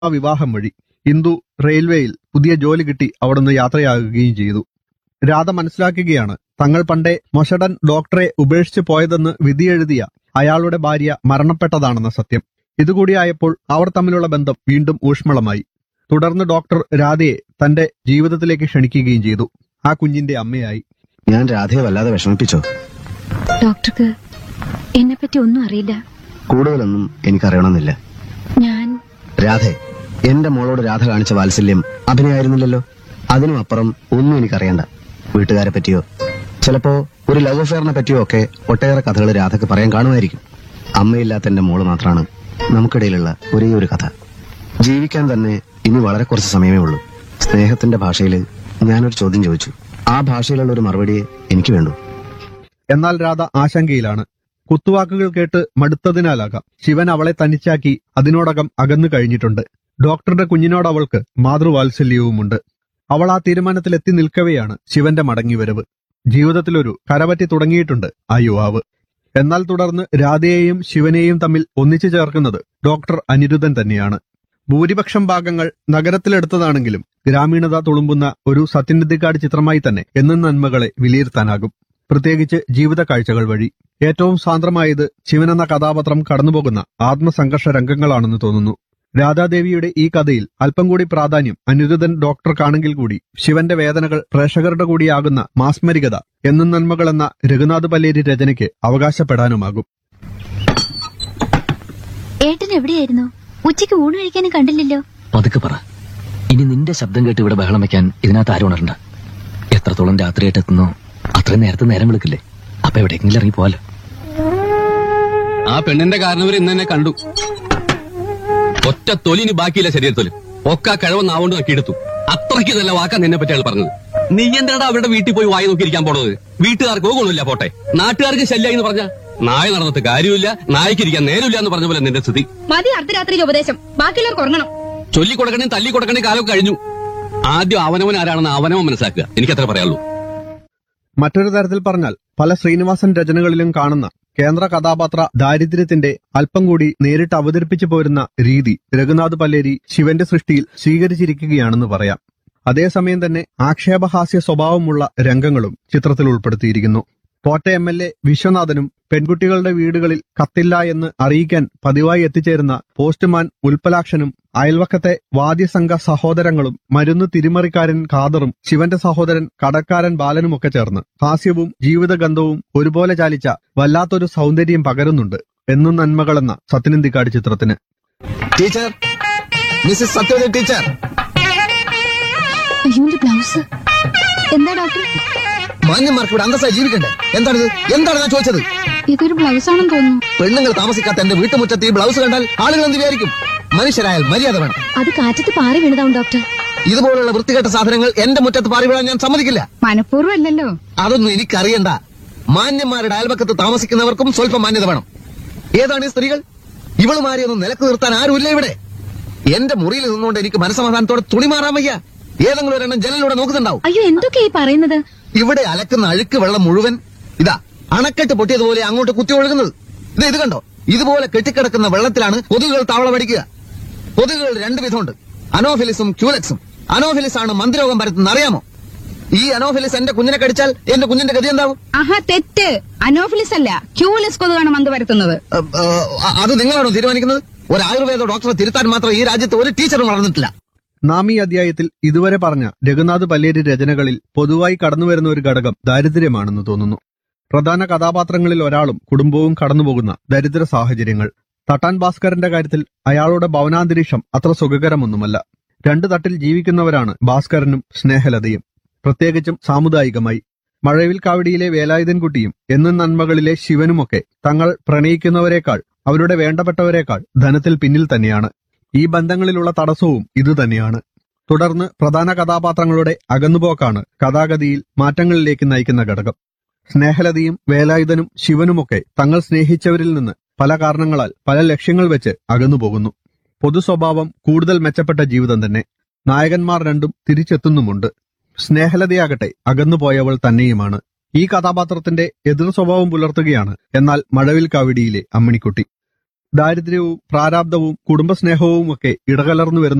ആ വിവാഹം വഴി ഇന്ദു റെയിൽവേയിൽ പുതിയ ജോലി കിട്ടി അവിടുന്ന് യാത്രയാകുകയും ചെയ്തു രാധ മനസ്സിലാക്കുകയാണ് തങ്ങൾ പണ്ടേ മൊഷഡൻ ഡോക്ടറെ ഉപേക്ഷിച്ചു പോയതെന്ന് വിധിയെഴുതിയ അയാളുടെ ഭാര്യ മരണപ്പെട്ടതാണെന്ന സത്യം ഇതുകൂടിയായപ്പോൾ അവർ തമ്മിലുള്ള ബന്ധം വീണ്ടും ഊഷ്മളമായി തുടർന്ന് ഡോക്ടർ രാധയെ തന്റെ ജീവിതത്തിലേക്ക് ക്ഷണിക്കുകയും ചെയ്തു ആ കുഞ്ഞിന്റെ അമ്മയായി ഞാൻ രാധയെ വല്ലാതെ വിഷമിപ്പിച്ചോ ഡോക്ടർക്ക് എന്നെപ്പറ്റി ഒന്നും അറിയില്ല കൂടുതലൊന്നും എനിക്കറിയണമെന്നില്ല ഞാൻ രാധെ എന്റെ മോളോട് രാധ കാണിച്ച വാത്സല്യം അഭിനയായിരുന്നില്ലല്ലോ അതിനും അപ്പുറം ഒന്നും എനിക്കറിയണ്ട വീട്ടുകാരെ പറ്റിയോ ചിലപ്പോ ഒരു ലവ് അഫെയറിനെ പറ്റിയോ ഒക്കെ ഒട്ടേറെ കഥകൾ രാധക്ക് പറയാൻ കാണുമായിരിക്കും അമ്മയില്ലാത്ത എന്റെ മോള് മാത്രമാണ് നമുക്കിടയിലുള്ള ഒരേ ഒരു കഥ ജീവിക്കാൻ തന്നെ ഇനി വളരെ കുറച്ച് സമയമേ ഉള്ളൂ സ്നേഹത്തിന്റെ ഭാഷയിൽ ഞാനൊരു ചോദ്യം ചോദിച്ചു ആ ഭാഷയിലുള്ള ഒരു മറുപടിയെ എനിക്ക് വേണ്ടു എന്നാൽ രാധ ആശങ്കയിലാണ് കുത്തുവാക്കുകൾ കേട്ട് മടുത്തതിനാലാകാം ശിവൻ അവളെ തനിച്ചാക്കി അതിനോടകം അകന്നു കഴിഞ്ഞിട്ടുണ്ട് ഡോക്ടറുടെ കുഞ്ഞിനോട് അവൾക്ക് മാതൃവാത്സല്യവുമുണ്ട് അവൾ ആ തീരുമാനത്തിൽ എത്തി നിൽക്കവെയാണ് ശിവന്റെ മടങ്ങിവരവ് ജീവിതത്തിലൊരു കരപറ്റി തുടങ്ങിയിട്ടുണ്ട് ആ യുവാവ് എന്നാൽ തുടർന്ന് രാധയെയും ശിവനെയും തമ്മിൽ ഒന്നിച്ചു ചേർക്കുന്നത് ഡോക്ടർ അനിരുദ്ധൻ തന്നെയാണ് ഭൂരിപക്ഷം ഭാഗങ്ങൾ നഗരത്തിലെടുത്തതാണെങ്കിലും ഗ്രാമീണത തുളുമ്പുന്ന ഒരു സത്യനിധിക്കാട് ചിത്രമായി തന്നെ എന്നും നന്മകളെ വിലയിരുത്താനാകും പ്രത്യേകിച്ച് ജീവിത കാഴ്ചകൾ വഴി ഏറ്റവും സാന്ദ്രമായത് ശിവനെന്ന കഥാപാത്രം കടന്നുപോകുന്ന ആത്മസംഘർഷ രംഗങ്ങളാണെന്ന് തോന്നുന്നു രാധാദേവിയുടെ ഈ കഥയിൽ അല്പം കൂടി പ്രാധാന്യം അനിരുദ്ധൻ ഡോക്ടർക്കാണെങ്കിൽ കൂടി ശിവന്റെ വേദനകൾ പ്രേക്ഷകരുടെ കൂടിയാകുന്ന മാസ്മരികത എന്നും നന്മകൾ എന്ന രഘുനാഥ് പല്ലേരി രചനയ്ക്ക് അവകാശപ്പെടാനുമാകും ഏട്ടൻ എവിടെയായിരുന്നു ഉച്ചയ്ക്ക് ഊണ് കഴിക്കാനും കണ്ടില്ലല്ലോ പതുക്കെ പറ ഇനി നിന്റെ ശബ്ദം കേട്ട് ഇവിടെ ബഹളം വെക്കാൻ ഇതിനകത്ത് ആരും ഉണരണ്ട എത്രത്തോളം രാത്രിയായിട്ട് എത്തുന്നോ അത്രയും നേരത്തെ നേരം വിളിക്കില്ലേ അപ്പൊ എവിടെയെങ്കിലും ഇറങ്ങി പോവാലോ ആ പെണ്ണിന്റെ കാരണവർ ഇന്ന് തന്നെ കണ്ടു ഒറ്റ തൊലിന് ബാക്കിയില്ല ശരീരത്തൊലി ഒക്കെ ആ കിഴവൻ നാവോണ്ട് നോക്കിയെടുത്തു അത്രയ്ക്ക് നല്ല വാക്കാ നിന്നെ പറ്റി അയാൾ പറഞ്ഞത് നീ എന്തിനാടാ അവരുടെ വീട്ടിൽ പോയി വായി നോക്കിയിരിക്കാൻ പോണത് വീട്ടുകാർക്ക് ഗുണമില്ല പോട്ടെ നാട്ടുകാർക്ക് ശല്യായി എന്ന് പറഞ്ഞ നായ നടന്നിട്ട് കാര്യമില്ല നായ്ക്കിരിക്കാൻ നേരമില്ല എന്ന് പറഞ്ഞ പോലെ നിന്റെ സ്ഥിതി മതി അർദ്ധരാത്രിയിലെ ഉപദേശം ബാക്കിയുള്ളവർക്ക് ഉറങ്ങണം ചൊല്ലി കൊടുക്കണേ തല്ലി കൊടുക്കണേ കാലമൊക്കെ കഴിഞ്ഞു ആദ്യം അവനവൻ ആരാണെന്ന് അവനവൻ മനസ്സിലാക്കുക എനിക്കത്ര പറയാനുള്ളൂ മറ്റൊരു തരത്തിൽ പറഞ്ഞാൽ പല ശ്രീനിവാസൻ രചനകളിലും കാണുന്ന കേന്ദ്ര കഥാപാത്ര ദാരിദ്ര്യത്തിന്റെ അല്പം കൂടി നേരിട്ട് അവതരിപ്പിച്ചു പോരുന്ന രീതി രഘുനാഥ് പല്ലേരി ശിവന്റെ സൃഷ്ടിയിൽ സ്വീകരിച്ചിരിക്കുകയാണെന്ന് പറയാം അതേസമയം തന്നെ ആക്ഷേപഹാസ്യ സ്വഭാവമുള്ള രംഗങ്ങളും ചിത്രത്തിൽ ഉൾപ്പെടുത്തിയിരിക്കുന്നു കോട്ട എം എൽ എ വിശ്വനാഥനും പെൺകുട്ടികളുടെ വീടുകളിൽ കത്തില്ല എന്ന് അറിയിക്കാൻ പതിവായി എത്തിച്ചേരുന്ന പോസ്റ്റ്മാൻ ഉൽപ്പലാക്ഷനും അയൽവക്കത്തെ വാദ്യസംഘ സഹോദരങ്ങളും മരുന്ന് തിരിമറിക്കാരൻ ഖാദറും ശിവന്റെ സഹോദരൻ കടക്കാരൻ ബാലനുമൊക്കെ ചേർന്ന് ഹാസ്യവും ജീവിതഗന്ധവും ഒരുപോലെ ചാലിച്ച വല്ലാത്തൊരു സൗന്ദര്യം പകരുന്നുണ്ട് എന്നും നന്മകളെന്ന സത്യനന്ദിക്കാട് ചിത്രത്തിന് ടീച്ചർ മിസ്സസ് സത്യവതി ടീച്ചർ അയ്യോ എന്റെ ബ്ലൗസ് എന്താ ഡോക്ടർ മാന്യന്മാർക്ക് ഇവിടെ അന്തസ്സായി ജീവിക്കണ്ടേ എന്താണിത് എന്താണ് ഞാൻ ചോദിച്ചത് ഇതൊരു ബ്ലൗസ് ആണെന്ന് തോന്നുന്നു പെണ്ണുങ്ങൾ താമസിക്കാത്ത എന്റെ വീട്ടുമുറ്റത്ത് ഈ ബ്ലൗസ് കണ്ടാൽ ആളുകൾ എന്ത് വിചാരിക്കും മനുഷ്യരായാൽ മര്യാദ വേണം അത് കാറ്റത്ത് പാറി വീണതാവും ഡോക്ടർ ഇതുപോലുള്ള വൃത്തികെട്ട സാധനങ്ങൾ എന്റെ മുറ്റത്ത് പാറി വീഴാൻ ഞാൻ സമ്മതിക്കില്ല മനഃപൂർവ്വം അല്ലല്ലോ അതൊന്നും എനിക്കറിയണ്ട മാന്യന്മാരുടെ അയൽപക്കത്ത് താമസിക്കുന്നവർക്കും സ്വല്പം മാന്യത വേണം ഏതാണ് ഈ സ്ത്രീകൾ ഇവളുമാരെയൊന്നും നിലക്ക് നിർത്താൻ ആരുമില്ല ഇവിടെ എന്റെ മുറിയിൽ നിന്നുകൊണ്ട് എനിക്ക് മനസമാധാനത്തോടെ തുണി മാറാൻ വയ്യ ഏതെങ്കിലും ഒരെണ്ണം ജനലിലൂടെ നോക്കുന്നുണ്ടാവും അയ്യോ എന്തൊക്കെയാ ഈ പറയുന്നത് ഇവിടെ അലക്കുന്ന അഴുക്ക് വെള്ളം മുഴുവൻ ഇതാ അണക്കെട്ട് പൊട്ടിയതുപോലെ അങ്ങോട്ട് കുത്തി ഒഴുകുന്നത് ഇത് ഇത് കണ്ടോ ഇതുപോലെ കെട്ടിക്കിടക്കുന്ന വെള്ളത്തിലാണ് കൊതുകുകൾ താവളമടിക്കുക കൊതുകുകൾ രണ്ട് വിധമുണ്ട് അനോഫിലിസും ക്യൂലക്സും അനോഫിലിസ് ആണ് മന്ത്രിരോഗം പരത്തുന്നത് അറിയാമോ ഈ അനോഫിലിസ് എന്റെ കുഞ്ഞിനെ കടിച്ചാൽ എന്റെ കുഞ്ഞിന്റെ ഗതി എന്താവും ആഹാ തെറ്റ് അനോഫിലിസ് അല്ല ക്യൂലിസ് കൊതുകാണ് മന്ത് വരുത്തുന്നത് അ- ആ, അത് നിങ്ങളാണോ തീരുമാനിക്കുന്നത് ഒരു ആയുർവേദ ഡോക്ടറെ തിരുത്താൻ മാത്രം ഈ രാജ്യത്ത് ഒരു ടീച്ചറും വളർന്നിട്ടില്ല നാം ഈ അധ്യായത്തിൽ ഇതുവരെ പറഞ്ഞ രഘുനാഥ് പല്ലേരി രചനകളിൽ പൊതുവായി കടന്നുവരുന്ന ഒരു ഘടകം ദാരിദ്ര്യമാണെന്ന് തോന്നുന്നു പ്രധാന കഥാപാത്രങ്ങളിൽ ഒരാളും കുടുംബവും കടന്നുപോകുന്ന ദരിദ്ര സാഹചര്യങ്ങൾ തട്ടാൻ ഭാസ്കരന്റെ കാര്യത്തിൽ അയാളുടെ ഭവനാന്തരീക്ഷം അത്ര സുഖകരമൊന്നുമല്ല രണ്ടു തട്ടിൽ ജീവിക്കുന്നവരാണ് ഭാസ്കരനും സ്നേഹലതയും പ്രത്യേകിച്ചും സാമുദായികമായി മഴവിൽ കാവടിയിലെ വേലായുധൻകുട്ടിയും എന്നും നന്മകളിലെ ശിവനുമൊക്കെ തങ്ങൾ പ്രണയിക്കുന്നവരെക്കാൾ അവരുടെ വേണ്ടപ്പെട്ടവരെക്കാൾ ധനത്തിൽ പിന്നിൽ തന്നെയാണ് ഈ ബന്ധങ്ങളിലുള്ള തടസ്സവും ഇതുതന്നെയാണ് തുടർന്ന് പ്രധാന കഥാപാത്രങ്ങളുടെ അകന്നുപോക്കാണ് കഥാഗതിയിൽ മാറ്റങ്ങളിലേക്ക് നയിക്കുന്ന ഘടകം സ്നേഹലതയും വേലായുധനും ശിവനുമൊക്കെ തങ്ങൾ സ്നേഹിച്ചവരിൽ നിന്ന് പല കാരണങ്ങളാൽ പല ലക്ഷ്യങ്ങൾ വെച്ച് അകന്നുപോകുന്നു പൊതു സ്വഭാവം കൂടുതൽ മെച്ചപ്പെട്ട ജീവിതം തന്നെ നായകന്മാർ രണ്ടും തിരിച്ചെത്തുന്നുമുണ്ട് സ്നേഹലതയാകട്ടെ അകന്നുപോയവൾ തന്നെയുമാണ് ഈ കഥാപാത്രത്തിന്റെ എതിർ സ്വഭാവം പുലർത്തുകയാണ് എന്നാൽ മഴവിൽ കാവിടിയിലെ അമ്മിണിക്കുട്ടി ദാരിദ്ര്യവും പ്രാരാബ്ദവും കുടുംബസ്നേഹവും ഒക്കെ ഇടകലർന്നു വരുന്ന